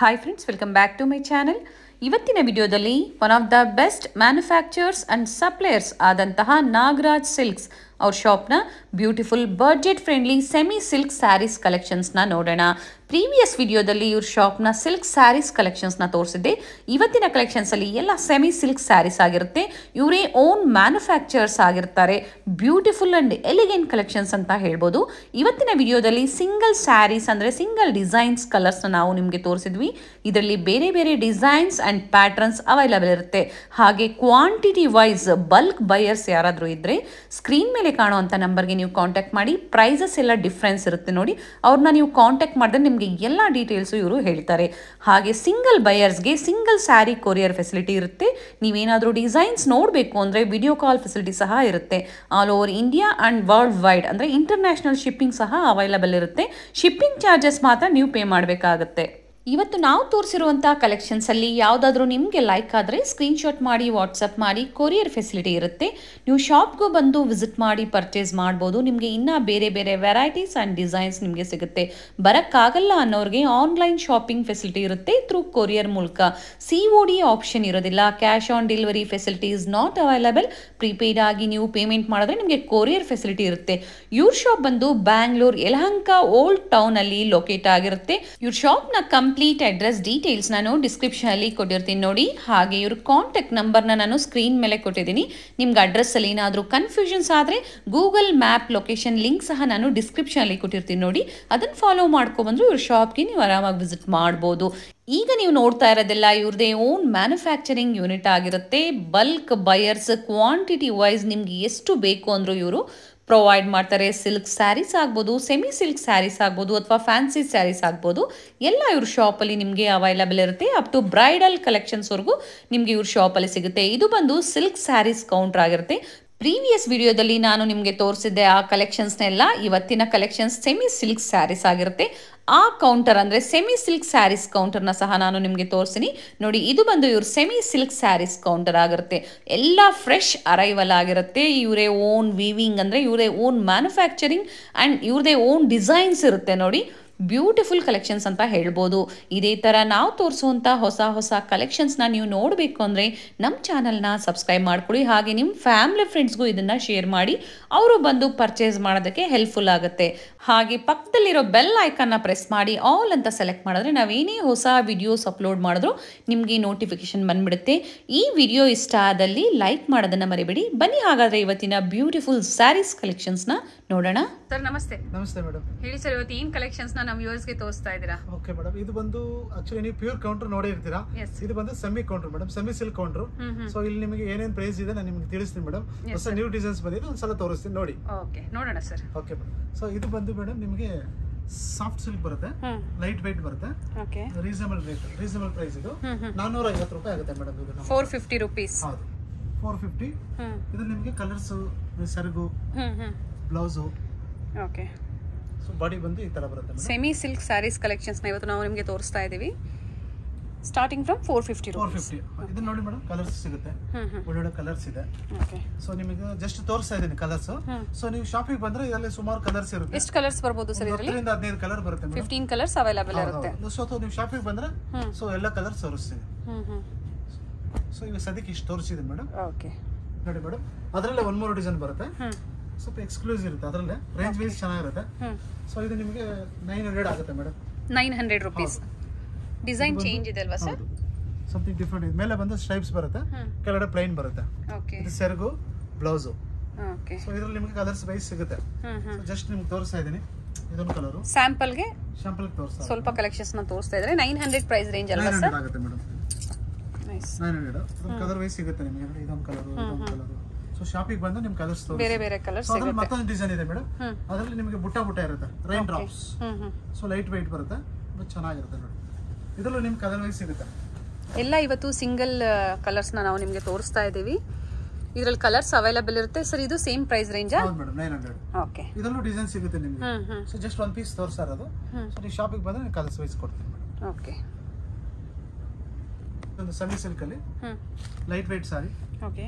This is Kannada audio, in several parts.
Hi friends welcome back to my channel ಇವತ್ತಿನ ವಿಡಿಯೋದಲ್ಲಿ one of the best manufacturers and suppliers ಆದಂತಹ ನಾಗರಾಜ್ ಸಿಲ್ಕ್ಸ್ ಅವ್ರ ಶಾಪ್ನ beautiful budget friendly semi silk sarees ಕಲೆಕ್ಷನ್ಸ್ನ ನೋಡೋಣ ಪ್ರೀವಿಯಸ್ ವಿಡಿಯೋದಲ್ಲಿ ಇವ್ರ ಶಾಪ್ನ ಸಿಲ್ಕ್ ಸ್ಯಾರೀಸ್ ಕಲೆಕ್ಷನ್ಸ್ನ ತೋರಿಸಿದ್ದೆ ಇವತ್ತಿನ ಕಲೆಕ್ಷನ್ಸಲ್ಲಿ ಎಲ್ಲ ಸೆಮಿ ಸಿಲ್ಕ್ ಸ್ಯಾರೀಸ್ ಆಗಿರುತ್ತೆ ಇವರೇ ಓನ್ ಮ್ಯಾನುಫ್ಯಾಕ್ಚರ್ಸ್ ಆಗಿರ್ತಾರೆ ಬ್ಯೂಟಿಫುಲ್ ಆ್ಯಂಡ್ ಎಲಿಗೆಂಟ್ ಕಲೆಕ್ಷನ್ಸ್ ಅಂತ ಹೇಳ್ಬೋದು ಇವತ್ತಿನ ವಿಡಿಯೋದಲ್ಲಿ ಸಿಂಗಲ್ ಸ್ಯಾರೀಸ್ ಅಂದರೆ ಸಿಂಗಲ್ ಡಿಸೈನ್ಸ್ ಕಲರ್ಸ್ನ ನಾವು ನಿಮಗೆ ತೋರಿಸಿದ್ವಿ ಇದರಲ್ಲಿ ಬೇರೆ ಬೇರೆ ಡಿಸೈನ್ಸ್ ಆ್ಯಂಡ್ ಪ್ಯಾಟರ್ನ್ಸ್ ಅವೈಲಬಲ್ ಇರುತ್ತೆ ಹಾಗೆ ಕ್ವಾಂಟಿಟಿ ವೈಸ್ ಬಲ್ಕ್ ಬಯರ್ಸ್ ಯಾರಾದರೂ ಇದ್ದರೆ ಸ್ಕ್ರೀನ್ ಮೇಲೆ ಕಾಣುವಂಥ ನಂಬರ್ಗೆ ನೀವು ಕಾಂಟ್ಯಾಕ್ಟ್ ಮಾಡಿ ಪ್ರೈಸಸ್ ಎಲ್ಲ ಡಿಫ್ರೆನ್ಸ್ ಇರುತ್ತೆ ನೋಡಿ ಅವ್ರನ್ನ ನೀವು ಕಾಂಟ್ಯಾಕ್ಟ್ ಮಾಡಿದ್ರೆ ನಿಮಗೆ ಎಲ್ಲ ಡೀಟೇಲ್ಸು ಇವರು ಹೇಳ್ತಾರೆ ಹಾಗೆ ಸಿಂಗಲ್ ಬಯರ್ಸ್ಗೆ ಸಿಂಗಲ್ ಸ್ಯಾರಿ ಕೊರಿಯರ್ ಫೆಸಿಲಿಟಿ ಇರುತ್ತೆ ನೀವೇನಾದರೂ ಡಿಸೈನ್ಸ್ ನೋಡಬೇಕು ಅಂದರೆ ವಿಡಿಯೋ ಕಾಲ್ ಫೆಸಿಲಿಟಿ ಸಹ ಇರುತ್ತೆ all over India and world wide ಅಂದರೆ ಇಂಟರ್ನ್ಯಾಷನಲ್ ಶಿಪ್ಪಿಂಗ್ ಸಹ ಅವೈಲಬಲ್ ಇರುತ್ತೆ ಶಿಪ್ಪಿಂಗ್ ಚಾರ್ಜಸ್ ಮಾತ್ರ ನೀವು ಪೇ ಮಾಡಬೇಕಾಗತ್ತೆ ಇವತ್ತು ನಾವು ತೋರಿಸಿರುವಂಥ ಕಲೆಕ್ಷನ್ಸಲ್ಲಿ ಯಾವುದಾದ್ರೂ ನಿಮಗೆ ಲೈಕ್ ಆದರೆ ಸ್ಕ್ರೀನ್ಶಾಟ್ ಮಾಡಿ ವಾಟ್ಸಪ್ ಮಾಡಿ ಕೊರಿಯರ್ ಫೆಸಿಲಿಟಿ ಇರುತ್ತೆ ನೀವು ಶಾಪ್ಗೂ ಬಂದು ವಿಸಿಟ್ ಮಾಡಿ ಪರ್ಚೇಸ್ ಮಾಡ್ಬೋದು ನಿಮಗೆ ಇನ್ನೂ ಬೇರೆ ಬೇರೆ ವೆರೈಟೀಸ್ ಆ್ಯಂಡ್ ಡಿಸೈನ್ಸ್ ನಿಮಗೆ ಸಿಗುತ್ತೆ ಬರೋಕ್ಕಾಗಲ್ಲ ಅನ್ನೋರಿಗೆ ಆನ್ಲೈನ್ ಶಾಪಿಂಗ್ ಫೆಸಿಲಿಟಿ ಇರುತ್ತೆ ಥ್ರೂ ಕೊರಿಯರ್ ಮೂಲಕ ಸಿ ಒ ಡಿ ಆಪ್ಷನ್ ಇರೋದಿಲ್ಲ cash on delivery facility is not available prepaid ಆಗಿ ನೀವು ಪೇಮೆಂಟ್ ಮಾಡಿದ್ರೆ ನಿಮಗೆ ಕೊರಿಯರ್ ಫೆಸಿಲಿಟಿ ಇರುತ್ತೆ ಇವ್ರ ಶಾಪ್ ಬಂದು ಬ್ಯಾಂಗ್ಳೂರ್ ಯಲಹಂಕ ಓಲ್ಡ್ ಟೌನಲ್ಲಿ ಲೊಕೇಟ್ ಆಗಿರುತ್ತೆ ಇವ್ರ ಶಾಪ್ನ ಕಂಪ್ಲೀಟ್ ಅಡ್ರೆಸ್ ಡೀಟೇಲ್ಸ್ ನಾನು ಡಿಸ್ಕ್ರಿಪ್ಷನ್ ಅಲ್ಲಿ ಕೊಟ್ಟಿರ್ತೀನಿ ನೋಡಿ ಹಾಗೆ ಇವ್ರ ಕಾಂಟ್ಯಾಕ್ಟ್ ನಂಬರ್ನ ನಾನು ಸ್ಕ್ರೀನ್ ಮೇಲೆ ಕೊಟ್ಟಿದ್ದೀನಿ ನಿಮ್ಗೆ ಅಡ್ರೆಸ್ ಅಲ್ಲಿ ಏನಾದರೂ ಕನ್ಫ್ಯೂಷನ್ಸ್ ಆದರೆ ಗೂಗಲ್ ಮ್ಯಾಪ್ ಲೊಕೇಶನ್ ಲಿಂಕ್ ಸಹ ನಾನು ಡಿಸ್ಕ್ರಿಪ್ಷನ್ ಅಲ್ಲಿ ಕೊಟ್ಟಿರ್ತೀನಿ ನೋಡಿ ಅದನ್ನು ಫಾಲೋ ಮಾಡ್ಕೊಬಂದ್ರು ಇವ್ರ ಶಾಪ್ಗೆ ನೀವು ಆರಾಮಾಗಿ ವಿಸಿಟ್ ಮಾಡ್ಬೋದು ಈಗ ನೀವು ನೋಡ್ತಾ ಇರೋದೆಲ್ಲ ಇವ್ರದೇ ಓನ್ ಮ್ಯಾನುಫ್ಯಾಕ್ಚರಿಂಗ್ ಯೂನಿಟ್ ಆಗಿರುತ್ತೆ ಬಲ್ಕ್ ಬಯರ್ಸ್ ಕ್ವಾಂಟಿಟಿ ವೈಸ್ ನಿಮ್ಗೆ ಎಷ್ಟು ಬೇಕು ಅಂದರೂ ಇವರು ಪ್ರೊವೈಡ್ ಮಾಡ್ತಾರೆ ಸಿಲ್ಕ್ ಸ್ಯಾರೀಸ್ ಆಗ್ಬೋದು ಸೆಮಿ ಸಿಲ್ಕ್ ಸ್ಯಾರೀಸ್ ಆಗ್ಬೋದು ಅಥವಾ ಫ್ಯಾನ್ಸಿ ಸ್ಯಾರೀಸ್ ಆಗ್ಬೋದು ಎಲ್ಲ ಇವ್ರ ಶಾಪಲ್ಲಿ ನಿಮಗೆ ಅವೈಲಬಲ್ ಇರುತ್ತೆ ಅಪ್ ಟು ಬ್ರೈಡಲ್ ಕಲೆಕ್ಷನ್ಸ್ವರೆಗೂ ನಿಮಗೆ ಇವ್ರ ಶಾಪಲ್ಲಿ ಸಿಗುತ್ತೆ ಇದು ಬಂದು ಸಿಲ್ಕ್ ಸ್ಯಾರೀಸ್ ಕೌಂಟರ್ ಆಗಿರುತ್ತೆ ಪ್ರೀವಿಯಸ್ ವಿಡಿಯೋದಲ್ಲಿ ನಾನು ನಿಮಗೆ ತೋರಿಸಿದ್ದೆ ಆ ಕಲೆಕ್ಷನ್ಸ್ನೆಲ್ಲ ಇವತ್ತಿನ ಕಲೆಕ್ಷನ್ಸ್ ಸೆಮಿ ಸಿಲ್ಕ್ ಸ್ಯಾರೀಸ್ ಆಗಿರುತ್ತೆ ಆ ಕೌಂಟರ್ ಅಂದರೆ ಸೆಮಿ ಸಿಲ್ಕ್ ಸ್ಯಾರೀಸ್ ಕೌಂಟರ್ನ ಸಹ ನಾನು ನಿಮಗೆ ತೋರಿಸ್ತೀನಿ ನೋಡಿ ಇದು ಬಂದು ಇವ್ರ ಸೆಮಿ ಸಿಲ್ಕ್ ಸ್ಯಾರೀಸ್ ಕೌಂಟರ್ ಆಗಿರುತ್ತೆ ಎಲ್ಲ ಫ್ರೆಶ್ ಅರೈವಲ್ ಆಗಿರುತ್ತೆ ಇವರೇ ಓನ್ ವೀವಿಂಗ್ ಅಂದರೆ ಇವರೇ ಓನ್ ಮ್ಯಾನುಫ್ಯಾಕ್ಚರಿಂಗ್ ಆ್ಯಂಡ್ ಇವ್ರದೇ ಓನ್ ಡಿಸೈನ್ಸ್ ಇರುತ್ತೆ ನೋಡಿ ಬ್ಯೂಟಿಫುಲ್ ಕಲೆಕ್ಷನ್ಸ್ ಅಂತ ಹೇಳ್ಬೋದು ಇದೇ ಥರ ನಾವು ತೋರಿಸುವಂಥ ಹೊಸ ಹೊಸ ಕಲೆಕ್ಷನ್ಸ್ನ ನೀವು ನೋಡಬೇಕು ಅಂದರೆ ನಮ್ಮ ಚಾನಲ್ನ ಸಬ್ಸ್ಕ್ರೈಬ್ ಮಾಡ್ಕೊಳ್ಳಿ ಹಾಗೆ ನಿಮ್ಮ ಫ್ಯಾಮಿಲಿ ಫ್ರೆಂಡ್ಸ್ಗೂ ಇದನ್ನು ಶೇರ್ ಮಾಡಿ ಅವರು ಬಂದು ಪರ್ಚೇಸ್ ಮಾಡೋದಕ್ಕೆ ಹೆಲ್ಪ್ಫುಲ್ ಆಗುತ್ತೆ ಹಾಗೆ ಪಕ್ಕದಲ್ಲಿರೋ ಬೆಲ್ ಐಕನ್ನ ಪ್ರೆಸ್ ಮಾಡಿ ಆಲ್ ಅಂತ ಸೆಲೆಕ್ಟ್ ಮಾಡಿದ್ರೆ ನಾವೇನೇ ಹೊಸ ವಿಡಿಯೋಸ್ ಅಪ್ಲೋಡ್ ಮಾಡಿದ್ರು ನಿಮಗೆ ನೋಟಿಫಿಕೇಶನ್ ಬಂದ್ಬಿಡುತ್ತೆ ಈ ವಿಡಿಯೋ ಇಷ್ಟ ಆದಲ್ಲಿ ಲೈಕ್ ಮಾಡೋದನ್ನು ಮರಿಬೇಡಿ ಬನ್ನಿ ಹಾಗಾದರೆ ಇವತ್ತಿನ ಬ್ಯೂಟಿಫುಲ್ ಸ್ಯಾರೀಸ್ ಕಲೆಕ್ಷನ್ಸ್ನ ನೋಡೋಣ ಸರ್ ನಮಸ್ತೆ ನಮಸ್ತೆ ಮೇಡಮ್ ಹೇಳಿ ಸರ್ ಇವತ್ತು ಏನ್ ಕಲೆಕ್ಷನ್ಸ್ ನ ನಮ್ಮ ವ್ಯೂವರ್ಸ್ಗೆ ತೋರಿಸ್ತಾ ಇದ್ದೀರಾ ಓಕೆ ಮೇಡಮ್ ಇದು ಬಂದು ಆಕ್ಚುಲಿ ನೀವು ಪ್ಯೂರ್ ಕೌಂಟರ್ ನೋಡೇ ಇರ್ತೀರಾ Yes. ಇದು ಬಂದು semi counter madam semi silk counter so ಇಲ್ಲಿ ನಿಮಗೆ ಏನೇನ್ ಪ್ರೈಸ್ ಇದೆ ನಾನು ನಿಮಗೆ ತಿಳಿಸ್ತೀನಿ ಮೇಡಮ್ ಹೊಸ ನ್ಯೂ ಡಿಸೈನ್ಸ್ ಬಂದಿದೆ ಒಂದ್ಸಲ ತೋರಿಸ್ತೀನಿ ನೋಡಿ ಓಕೆ ನೋಡೋಣ ಸರ್ ಓಕೆ ಮೇಡಮ್ ಸೊ ಇದು ಬಂದು ಮೇಡಮ್ ನಿಮಗೆ ಸಾಫ್ಟ್ ಸಿಲ್ಕ್ ಬರುತ್ತೆ ಲೈಟ್ ವೆಯ್ಟ್ ಬರುತ್ತೆ okay reasonable rate reasonable price ಇದು ನಾನ್ನೂರ ಐವತ್ತು ರೂಪಾಯಿ ಆಗುತ್ತೆ ಮೇಡಮ್ ಇದು ನಮ್ಮ- ಫೋರ್ ಫಿಫ್ಟಿ ರುಪೀಸ್ ಹೌದು ಫೋರ್ ಫಿಫ್ಟಿ ಇದು ನಿಮಗೆ ಕಲರ್ಸ್ ಸೆರಗು ಬ್ಲೌಸು ಓಕೆ ಸೊ ಬಾಡಿ ಬಂದು ಈ ತರ ಬರುತ್ತೆ madam semi silk sarees collections ನ ಇವತ್ತು ನಾವು ನಿಮಗೆ ತೋರಿಸ್ತಾ ಇದ್ದೀವಿ starting from four fifty four rupees fifty ಇದನ್ನ ನೋಡಿ ಮೇಡಮ್ ಕಲರ್ಸ್ ಸಿಗುತ್ತೆ ಒಳ್ಳೊಳ್ಳೆ ಕಲರ್ಸ್ ಇದೆ ಓಕೆ ಸೊ ನಿಮಗೆ ಜಸ್ಟ್ ತೋರಿಸ್ತಾ ಇದ್ದೀನಿ ಕಲರ್ಸ್ ಸೊ ನೀವು ಶಾಪಿಂಗ್ ಬಂದ್ರೆ ಇದರಲ್ಲಿ ಸುಮಾರು ಕಲರ್ಸ್ ಇರುತ್ತೆ ಎಷ್ಟು ಕಲರ್ಸ್ ಬರ್ಬೋದು ಸರ್ ಇದರಲ್ಲಿ ಹತ್ತರಿಂದ ಹದಿನೈದು ಕಲರ್ ಬರುತ್ತೆ ಮೇಡಮ್ ಫಿಫ್ಟೀನ್ ಕಲರ್ಸ್ ಅವೈಲಬಲ್ ಇರುತ್ತೆ ಸೊ ನೀವು ಶಾಪಿಂಗ್ ಬಂದ್ರೆ ಸೊ ಎಲ್ಲ ಕಲರ್ಸ್ ತೋರಿಸ್ತೀನಿ ಹ್ಮ್ ಹ್ಮ್ ಸೊ ಈಗ ಸದ್ಯಕ್ಕೆ ಇಷ್ಟು ತೋರಿಸಿದ್ದೀನಿ ಮೇಡಮ್ ಓಕೆ ನೋಡಿ ಮೇಡಮ್ ಅದರಲ್ಲೇ ಒನ್ ಮೂರು ಡಿಸೈನ್ ಬರುತ್ತೆ ಹ್ಮ್ ಸ್ವಲ್ಪ ಎಕ್ಸ್ಕ್ಲೂಸಿವ್ ಇರುತ್ತೆ ಅದರಲ್ಲೇ ರೇಂಜ್ ವೈಸ್ ಚೆನ್ನಾಗಿರುತ್ತೆ ಹ್ಮ್ ಸೊ ಇದು ನಿಮಗೆ ನೈನ್ ಹಂಡ್ರೆಡ್ ಆಗುತ್ತೆ madam nine hundred rupees design change ಇದೆ ಅಲ್ವಾ ಸರ್ ಹೌದು ಸಮಥಿಂಗ್ ಡಿಫ್ರೆಂಟ್ ಇದೆ ಮೇಲೆ ಬಂದು ಸ್ಟ್ರೈಪ್ಸ್ ಬರುತ್ತೆ ಹ್ಮ್. ಕೆಳಗಡೆ ಪ್ಲೈನ್ ಬರುತ್ತೆ ಓಕೆ ಇದು ಸೆರಗು ಬ್ಲೌಸು ಓಕೆ ಸೊ ಇದರಲ್ಲಿ ನಿಮಗೆ ಕಲರ್ಸ್ ವೈಸ್ ಸಿಗುತ್ತೆ ಹ್ಮ್ ಹ್ಮ್ ಜಸ್ಟ್ ನಿಮ್ಗೆ ತೋರಿಸ್ತಾ ಇದ್ದೀನಿ ಇದೊಂದು ಕಲರು ಸ್ಯಾಂಪಲ್ಗೆ ಶಾಂಪಲ್ ತೋರಿಸ್ತಾ ಸ್ವಲ್ಪ ಕಲೆಕ್ಷನ್ಸ್ ನ ತೋರಿಸ್ತಾ ಇದ್ರೆ ನೈನ್ ಹಂಡ್ರೆಡ್ ಪ್ರೈಸ್ ರೇಂಜ್ ಅಲ್ವಾ ನೈನ್ ಸರ್ ಹಂಡ್ರೆಡ್ ಆಗುತ್ತೆ madam nice nine hundred colour wise ಸಿಗುತ್ತೆ ನಿಮಗೆ ನೋಡಿ ಇದೊಂದು ಕಲರ್ ಇದೊಂದು ಕಲರ್ ಸೊ ಶಾಪಿಗೆ ಬಂದು ನಿಮ್ಗೆ ಕಲರ್ಸ್ ತೋರಿಸಿ ಬೇರೆ ಬೇರೆ ಕಲರ್ಸ್ ಸೊ ಅದ್ರಲ್ಲಿ ಸಿಗುತ್ತೆ ಮತ್ತೊಂದು ಡಿಸೈನ್ ಇದೆ ಮೇಡಮ್ ಹ್ಮ್. ಅದರಲ್ಲಿ ನಿಮಗೆ ಬುಟ್ಟ ಬುಟ್ಟ ಇರುತ್ತೆ rain drops hmm hmm so light weight ಬರುತ್ತೆ ಬಟ್ ಚೆನ್ನಾಗಿರುತ್ತೆ ನೋಡಿ ಇದರಲ್ಲೂ ನಿಮ್ಗೆ ಕಲರ್ ವೈಸ್ ಸಿಗುತ್ತೆ ಎಲ್ಲ ಇವತ್ತು ಸಿಂಗಲ್ ಕಲರ್ಸ್ನ ನಾವು ನಿಮಗೆ ತೋರಿಸ್ತಾ ಇದ್ದೀವಿ ಇದರಲ್ಲಿ ಕಲರ್ಸ್ ಅವೈಲಬಲ್ ಇರುತ್ತೆ ಸರ್ ಇದು ಸೇಮ್ ಪ್ರೈಸ್ ರೇಂಜಾ ಹೌದು ಮೇಡಮ್ ನೈನ್ ಹಂಡ್ರೆಡ್ ಓಕೆ ಇದರಲ್ಲೂ ಡಿಸೈನ್ ಸಿಗುತ್ತೆ ನಿಮಗೆ ಹ್ಮ್ ಹ್ಮ್ ಸೊ ಜಸ್ಟ್ ಒಂದು ಪೀಸ್ ತೋರಿಸ್ತಾ ಇರೋದು ಹ್ಮ್. ಸೊ ನೀವು ಶಾಪಿಗೆ ಬಂದ್ರೆ ನೀವು ಕಲರ್ಸ್ ವೈಸ್ ಕೊಡ್ತೀನಿ ಮೇಡಮ್ ಓಕೆ ಒಂದು ಸೆಮಿ ಸಿಲ್ಕಲ್ಲಿ hmm light weight saree okay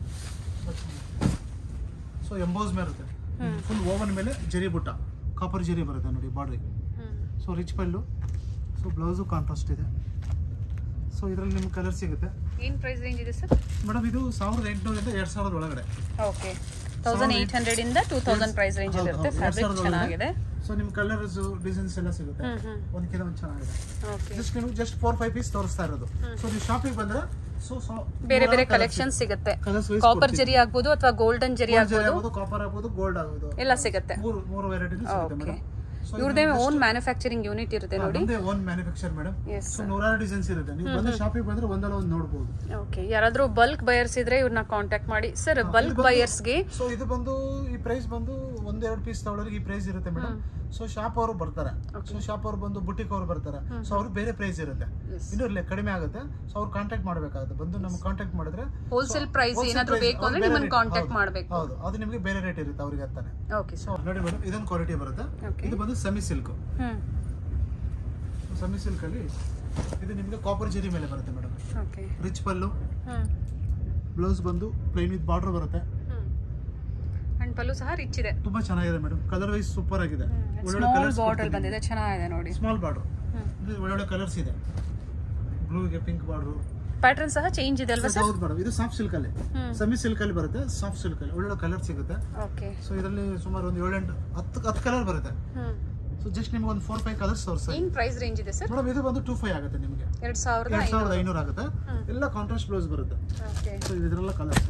so emboss ಮೇಲೆ ಇರುತ್ತೆ ಫುಲ್ ಓವನ್ ಮೇಲೆ ಜರಿ ಬುಟ್ಟ ಕಾಪರ್ ಜರಿ ಬರುತ್ತೆ ನೋಡಿ ಬಾರ್ಡ್ರಿ hmm so rich pallu so so blouse contrast ಇದೆ ಸೊ ಇದರಲ್ಲಿ ನಿಮ್ಗೆ ಕಲರ್ ಸಿಗುತ್ತೆ ಏನು ಪ್ರೈಸ್ ರೇಂಜ್ ಇದೆ ಸರ್ ಮೇಡಮ್ ಇದು ಸಾವಿರದ ಎಂಟುನೂರಿಂದ ಎರಡು ಸಾವಿರದ ಒಳಗಡೆ ಓಕೆ ತೌಸಂಡ್ ಏಯ್ಟ್ ಹಂಡ್ರೆಡಿಂದ ಟೂ ತೌಸಂಡ್ ಪ್ರೈಸ್ ರೇಂಜ್ ಹೌದು, ಇರುತ್ತೆ ಹೌದು, ಎರಡ್ ಫ್ಯಾಬ್ರಿಕ್ ಸಾವಿರದ ಚೆನ್ನಾಗಿದೆ ಸೊ ನಿಮ್ ಕಲರ್ಸ್ ಡಿಸೈನ್ಸ್ ಎಲ್ಲ ಸಿಗುತ್ತೆ ಹ್ಮ್ ಹ್ಮ್ ಒಂದ್ಕಿಂತ ಒಂದು ಚೆನ್ನಾಗಿದೆ ಓಕೆ ಜಸ್ಟ್ ನಿಮ್ಗೆ ಜಸ್ಟ್ ಫೋರ್ ಫೈವ್ ಪೀಸ್ ತೋರಿಸ್ತಾ ಇರೋದು ಸೊ ನೀವು ಶಾಪಿಗೆ ಬಂದ್ರೆ ಸೊ ಬೇರೆ ಬೇರೆ ಕಲೆಕ್ಷನ್ ಸಿಗುತ್ತೆ ಕಲರ್ಸ್ ವೈಸ್ ಕಾಪರ್ ಜರಿ ಆಗ್ಬೋದು ಅಥವಾ ಗೋಲ್ಡನ್ ಜರಿ ಆಗ್ಬೋದು ಆಗ್ಬೋದು ಕಾಪರ್ ಆಗ್ಬೋದು ಗೋಲ್ಡ್ ಆಗ್ಬೋದು ಎಲ್ಲ ಸಿಗುತ್ತೆ ಮೂರು ಮೂರು ವೆರೈಟಿ ಸಿಗುತ್ತೆ ಓಕೆ ಮೇಡಮ್ ಸೊ ಇವ್ರದೇ ಓನ್ ಮ್ಯಾನುಫ್ಯಾಕ್ಚರಿಂಗ್ ಯೂನಿಟ್ ಇರುತ್ತೆ ನೋಡಿ ನಮ್ದೇ own manufacture madam yes so ನೂರಾರು ಡಿಸೈನ್ಸ್ ಇರುತ್ತೆ ನೀವು ಬಂದು ಶಾಪಿಗೆ ಬಂದ್ರೆ ಒಂದಲ್ಲ ಒಂದು ನೋಡ್ಬೋದು ಓಕೆ ಯಾರಾದ್ರೂ ಬಲ್ಕ್ ಬಯರ್ಸ್ ಇದ್ರೆ ಇವ್ರನ್ನ ಕಾಂಟ್ಯಾಕ್ಟ್ ಮಾಡಿ ಸರ್ ಬಲ್ಕ್ ಬಯರ್ಸ್ಗೆ ಸೊ ಇದು ಬಂದು ಈ ಪ್ರೈಸ್ ಬಂದು ಒಂದೆರಡು ಪೀಸ್ ತಗೊಳ್ಳೋರಿಗೆ ಈ ಪ್ರೈಸ್ ಇರುತ್ತೆ ಮೇಡಮ್ ಸೊ ಶಾಪ್ ಅವರು ಬರ್ತಾರೆ ಸೊ ಶಾಪ್ ಅವರು ಬಂದು ಬುಟಿಕ್ ಅವರು ಬರ್ತಾರೆ ಸೊ ಅವ್ರು ಬೇರೆ ಪ್ರೈಸ್ ಇರುತ್ತೆ Yes. ಇನ್ನೂ ಇಲ್ಲ ಕಡಿಮೆ ಆಗುತ್ತೆ ಸೊ ಅವ್ರು ಕಾಂಟ್ಯಾಕ್ಟ್ ಮಾಡಬೇಕಾಗುತ್ತೆ ಬಂದು ನಮ್ಗೆ ಕಾಂಟ್ಯಾಕ್ಟ್ ಮಾಡಿದ್ರೆ ಹೋಲ್ಸೇಲ್ ಪ್ರೈಸ್ wholesale ಏನಾದ್ರೂ price, ಬೇಕು ಅವ್ರು ಅಂದ್ರೆ ಬೇರೆ ನಿಮ್ಮನ್ನ rate, ಕಾಂಟ್ಯಾಕ್ಟ್ ಹೌದು. ಮಾಡಬೇಕು ಹೌದು ಅದು ನಿಮಗೆ ಬೇರೆ ರೇಟ್ ಇರುತ್ತೆ ಅವ್ರಿಗೆ ಅಂತಾನೆ ಓಕೆ ಸೊ ನೋಡಿ ಮೇಡಮ್ ಇದೊಂದು ಕ್ವಾಲಿಟಿ ಬರುತ್ತೆ Okay. ಇದು ಬಂದು semi silk hmm semi silk ಅಲ್ಲಿ ಇದು ನಿಮಗೆ ಕಾಪರ್ ಜರಿ ಮೇಲೆ ಬರುತ್ತೆ madam okay rich pallu hmm blouse ಬಂದು ಪ್ಲೈನ್ ವಿತ್ ಬಾರ್ಡರ್ ಬರುತ್ತೆ ಹ್ಮ್ ಅಂಡ್ ಪಲ್ಲು ಸಹ ರಿಚ್ ಇದೆ ತುಂಬಾ ಚೆನ್ನಾಗಿದೆ ಮೇಡಮ್ ಕಲರ್ ವೈಸ್ ಸೂಪರ್ ಆಗಿದೆ ಒಳ್ಳೊಳ್ಳೆ ಸ್ಮಾಲ್ ಕಲರ್ಸ್ ಬಾರ್ಡರ್ ಬಂದಿದೆ ಚೆನ್ನಾಗಿದೆ ನೋಡಿ ಸ್ಮಾಲ್ ಬಾರ್ಡರ್ ಹ್ಮ್ ಒಳ್ಳೊಳ್ಳೆ ಕಲರ್ಸ್ ಇದೆ ಬ್ಲೂಗೆ ಪಿಂಕ್ ಬಾರ್ಡರ್ ಪ್ಯಾಟರ್ನ್ ಸಹ ಚೇಂಜ್ ಇದೆ ಅಲ್ವಾ ಸರ್ ಹೌದು ಮೇಡಮ್ ಇದು ಸಾಫ್ಟ್ ಸಿಲ್ಕ್ ಅಲ್ಲಿ ಹ್ಮ್ ಸೆಮಿ ಸಿಲ್ಕ್ ಅಲ್ಲಿ ಬರುತ್ತೆ ಸಾಫ್ಟ್ ಸಿಲ್ಕ್ ಅಲ್ಲಿ ಒಳ್ಳೆ ಕಲರ್ ಸಿಗುತ್ತೆ ಓಕೆ ಸೊ ಇದರಲ್ಲಿ ಸುಮಾರು ಒಂದು ಏಳೆಂಟು ಹತ್ತು ಹತ್ತು ಕಲರ್ ಬರುತ್ತೆ ಹ್ಮ್ ಸೊ ಜಸ್ಟ್ ನಿಮ್ಗೆ ಒಂದು ಫೋರ್ ಫೈವ್ ಕಲರ್ಸ್ ತೋರಿಸ್ತಾ ಏನ್ ಪ್ರೈಸ್ ರೇಂಜ್ ಇದೆ ಸರ್ ಮೇಡಮ್ ಇದು ಬಂದು ಟೂ ಫೈವ್ ಆಗುತ್ತೆ ನಿಮಗೆ ಎರಡ್ ಸಾವಿರದ ಎರಡ್ ಸಾವಿರದ ಐನೂರು ಆಗುತ್ತೆ ಹ್ಮ್. ಎಲ್ಲ ಕಾಂಟ್ರಾಸ್ಟ್ ಬ್ಲೌಸ್ ಬರುತ್ತೆ ಓಕೆ ಸೊ ಇದರೆಲ್ಲ ಕಲರ್ಸ್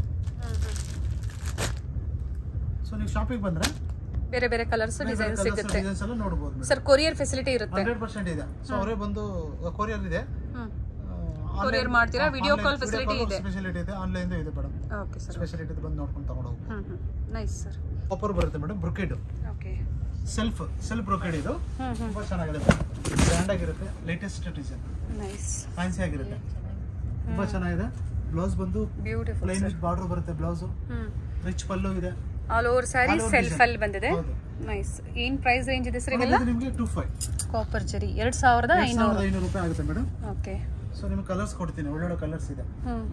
ಸೊ ನೀವು ಶಾಪಿಗೆ ಬಂದ್ರೆ ಬೇರೆ ಬೇರೆ ಕಲರ್ಸ್ ಡಿಸೈನ್ ಸಿಗುತ್ತೆ ಡಿಸೈನ್ಸ್ ಎಲ್ಲ ನೋಡ್ಬೋದು ಸರ್ ಕೊರಿಯರ್ ಫೆಸಿಲಿಟಿ ಇರುತ್ತೆ ಹಂಡ್ರೆಡ್ ಪರ್ಸೆಂಟ್ ಇದೆ ಸೊ ಅವರೇ ಬಂದು ಕೊರಿಯರ್ ಇದೆ ಹ್ಮ್ Courier ಮಾಡ್ತೀರಾ? Video call facility ಇದೆ. ಸ್ಪೆಷಾಲಿಟಿ ಇದೆ ಆನ್ಲೈನ್ ಇದೆ ಮೇಡಮ್ ಓಕೆ ಸರ್ ಸ್ಪೆಷಾಲಿಟಿ ಇದೆ ಬಂದು ನೋಡ್ಕೊಂಡು ತಗೊಂಡು ಹೋಗ್ಬೋದು hmm hmm nice sir copper ಬರುತ್ತೆ madam brocade okay self self brocade ಇದು ಹ್ಮ್ ಹ್ಮ್ ತುಂಬಾ ಚೆನ್ನಾಗಿದೆ ಬ್ರ್ಯಾಂಡ್ ಆಗಿರುತ್ತೆ ಲೇಟೆಸ್ಟ್ ಡಿಸೈನ್ ನೈಸ್ ಫ್ಯಾನ್ಸಿ ಆಗಿರುತ್ತೆ ತುಂಬಾ ಚೆನ್ನಾಗಿದೆ ಬ್ಲೌಸ್ ಬಂದು ಬ್ಯೂಟಿಫುಲ್ ಪ್ಲೈನ್ ವಿತ್ ಬಾರ್ಡರ್ ಬರುತ್ತೆ ಬ್ಲೌಸ್ ಹ್ಮ್ ರಿಚ್ ಪಲ್ಲು ಇದೆ all over saree All over self design. ಅಲ್ಲಿ ಬಂದಿದೆ ಹೌದು ನೈಸ್ ಏನ್ ಪ್ರೈಸ್ ರೇಂಜ್ ಇದೆ ಸರ್ ಮೇಡಮ್, ಇವೆಲ್ಲ ಇದು ನಿಮಗೆ ಟೂ ಫೈವ್ ಕಾಪರ್ ಜರಿ ಎರಡ್ ಸಾವಿರದ ಐನೂರು ಸಾವಿರದ ಐನೂರು ರೂಪಾಯಿ ಆಗುತ್ತೆ ಮೇಡಮ್ ಓಕೆ ಸೊ ನಿಮ್ಗೆ ಕಲರ್ಸ್ ಕೊಡ್ತೀನಿ ಒಳ್ಳೊಳ್ಳೆ ಕಲರ್ಸ್ ಇದೆ ಹ್ಮ್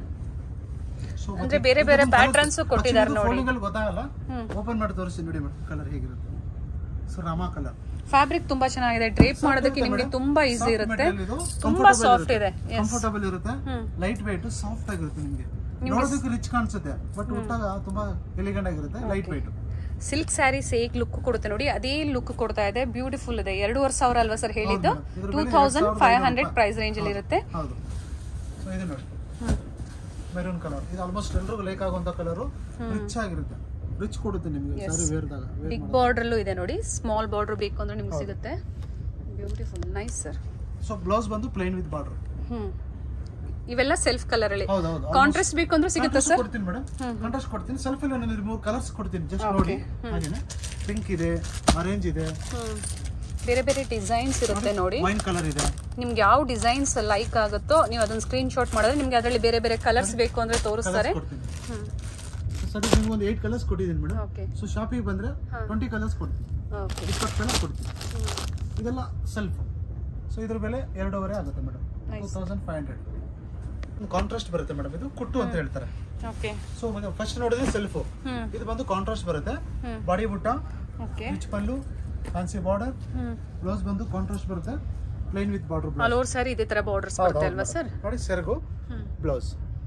ಸೊ ಅಂದ್ರೆ ಬೇರೆ ಬೇರೆ patterns ಕೊಟ್ಟಿದ್ದಾರೆ ನೋಡಿ. ಫೋಟೋಗಳು ಗೊತ್ತಾಗಲ್ಲ ಹ್ಮ್ ಓಪನ್ ಮಾಡಿ ತೋರಿಸಿ ನೋಡಿ ಮೇಡಮ್ ಕಲರ್ ಹೇಗಿರುತ್ತೆ ಸೊ ರಾಮಾ ಕಲರ್ ಫ್ಯಾಬ್ರಿಕ್ ತುಂಬಾ ಚೆನ್ನಾಗಿದೆ ಡ್ರೇಪ್ ಮಾಡೋದಕ್ಕೆ ನಿಮ್ಗೆ ತುಂಬಾ ಈಸಿ ಇರುತ್ತೆ ತುಂಬಾ ಸಾಫ್ಟ್ ಇದೆ ಎಸ್ ಕಂಫರ್ಟಬಲ್ ಇರುತ್ತೆ ಹ್ಮ್ ಲೈಟ್ ವೆಯ್ಟ್ ಸಾಫ್ಟ್ ಆಗಿರುತ್ತೆ ನಿಮಗೆ ನೋಡೋದಕ್ಕೆ ರಿಚ್ ಕಾಣಿಸುತ್ತೆ ಬಟ್ ಉಟ್ಟಾಗ ತುಂಬಾ ಎಲಿಗೆಂಟ್ ಆಗಿರುತ್ತೆ ಲೈಟ್ ವೆಯ್ಟ್ ಸಿಲ್ಕ್ ಸ್ಯಾರೀಸ್ ಹೇಗ್ ಲುಕ್ ಕೊಡುತ್ತೆ ನೋಡಿ ಅದೇ ಲುಕ್ ಕೊಡ್ತಾ ಇದೆ ಬ್ಯೂಟಿಫುಲ್ ಇದೆ ಎರಡೂವರೆ ಸಾವಿರ ಅಲ್ವಾ ಸರ್ ಹೇಳಿದ್ದು ಹೌದು madam. ಇದ್ರ ಟೂ ಬೆಲೆ ತೌಸಂಡ್ ಎರಡ್ ಫೈವ್ ಸಾವಿರದ ಹಂಡ್ರೆಡ್ ಐನೂರು ಪ್ರೈಸ್ ರೇಂಜ್ ಅಲ್ಲಿ ಇರುತ್ತೆ ಹೌದು ಸೊ ಇದು ನೋಡಿ ಹ್ಮ್. ಮೆರೂನ್ ಕಲರ್ ಇದು ಆಲ್ಮೋಸ್ಟ್ ಎಲ್ರಿಗೂ ಲೈಕ್ ಆಗುವಂತ ಕಲರ್ ರಿಚ್ ಆಗಿರುತ್ತೆ ರಿಚ್ ಕೊಡುತ್ತೆ ನಿಮಗೆ ಸಾರಿ ವೇರ್ದಾಗ ಬಿಗ್ ಬಾರ್ಡರ್ ಅಲ್ಲೂ ಇದೆ ನೋಡಿ ಸ್ಮಾಲ್ ಬಾರ್ಡರ್ ಬೇಕು ಅಂದ್ರೆ ನಿಮ್ಗೆ ಸಿಗುತ್ತೆ beautiful nice sir so blouse ಬಂದು ಪ್ಲೈನ್ ವಿತ್ ಬಾರ್ಡರ್ ಹ್ಮ್ ಇವೆಲ್ಲ ಸೆಲ್ಫ್ ಕಲರ್ ಅಲ್ಲಿ ಹೌದು ಹೌದು ಕಾಂಟ್ರಾಸ್ಟ್ ಬೇಕು ಅಂದ್ರೆ ಸಿಗುತ್ತೆ Contrast ಸರ್ ಕೊಡ್ತೀನಿ ಮೇಡಮ್ ಕಾಂಟ್ರಾಸ್ಟ್ ಕೊಡ್ತೀನಿ ಸೆಲ್ಫ್ ಅಲ್ಲಿ ನಾನು ಮೂರು ಕಲರ್ಸ್ ಕೊಡ್ತೀನಿ ಜಸ್ಟ್ ನೋಡಿ ಹಾಗೇನೆ ಪಿಂಕ್ ಇದೆ ಆರೆಂಜ್ ಇದೆ ಹ್ಮ್ ಬೇರೆ ಬೇರೆ ಡಿಸೈನ್ಸ್ ಇರುತ್ತೆ ನೋಡಿ ವೈನ್ ಕಲರ್ ಇದೆ ನಿಮ್ಗೆ ಯಾವ ಡಿಸೈನ್ಸ್ ಲೈಕ್ ಆಗುತ್ತೋ ನೀವು ಅದನ್ನ ಸ್ಕ್ರೀನ್ ಶಾಟ್ ಮಾಡಿದ್ರೆ ನಿಮ್ಗೆ ಅದರಲ್ಲಿ ಬೇರೆ ಬೇರೆ ಕಲರ್ಸ್ ಬೇಕು ಅಂದ್ರೆ ತೋರಿಸ್ತಾರೆ ಕೊಡ್ತೀನಿ ಹ್ಮ್ ಸರಿ ನಿಮ್ಗೆ ಒಂದು ಏಟ್ ಕಲರ್ಸ್ ಕೊಟ್ಟಿದ್ದೀನಿ ಮೇಡಮ್ ಓಕೆ ಸೊ ಶಾಪಿಗೆ ಬಂದ್ರೆ ಟ್ವೆಂಟಿ ಕಲರ್ಸ್ ಕೊಡ್ತೀನಿ ಓಕೆ ಇಪ್ಪತ್ತು ಕಲರ್ ಕೊಡ್ತೀನಿ ಇದೆಲ್ಲ ಸೆಲ್ಫ್ ಸೊ ಇದ್ರ ಬೆಲೆ ಎರಡೂವರೆ ಆಗುತ್ತೆ madam two thousand five hundred contrast ಬರುತ್ತೆ ಮೇಡಮ್ ಇದು ಕುಟ್ಟು ಅಂತ ಹೇಳ್ತಾರೆ ಓಕೆ ಸೊ ಫಸ್ಟ್ ನೋಡಿದ್ರೆ ಸೆಲ್ಫ್ ಹ್ಮ್ ಇದು ಬಂದು ಕಾಂಟ್ರಾಸ್ಟ್ ಬರುತ್ತೆ ಹ್ಮ್. ಬಾಡಿ ಬುಟ್ಟ okay rich pallu fancy border hmm blouse ಬಂದು ಕಾಂಟ್ರಾಸ್ಟ್ ಬರುತ್ತೆ plain with border all over saree ಇದೇ ತರ ಬಾರ್ಡರ್ಸ್ ಬರುತ್ತೆ ಅಲ್ವಾ ಸರ್ ನೋಡಿ ಸೆರಗು ಹ್ಮ್ ಬ್ಲೌಸ್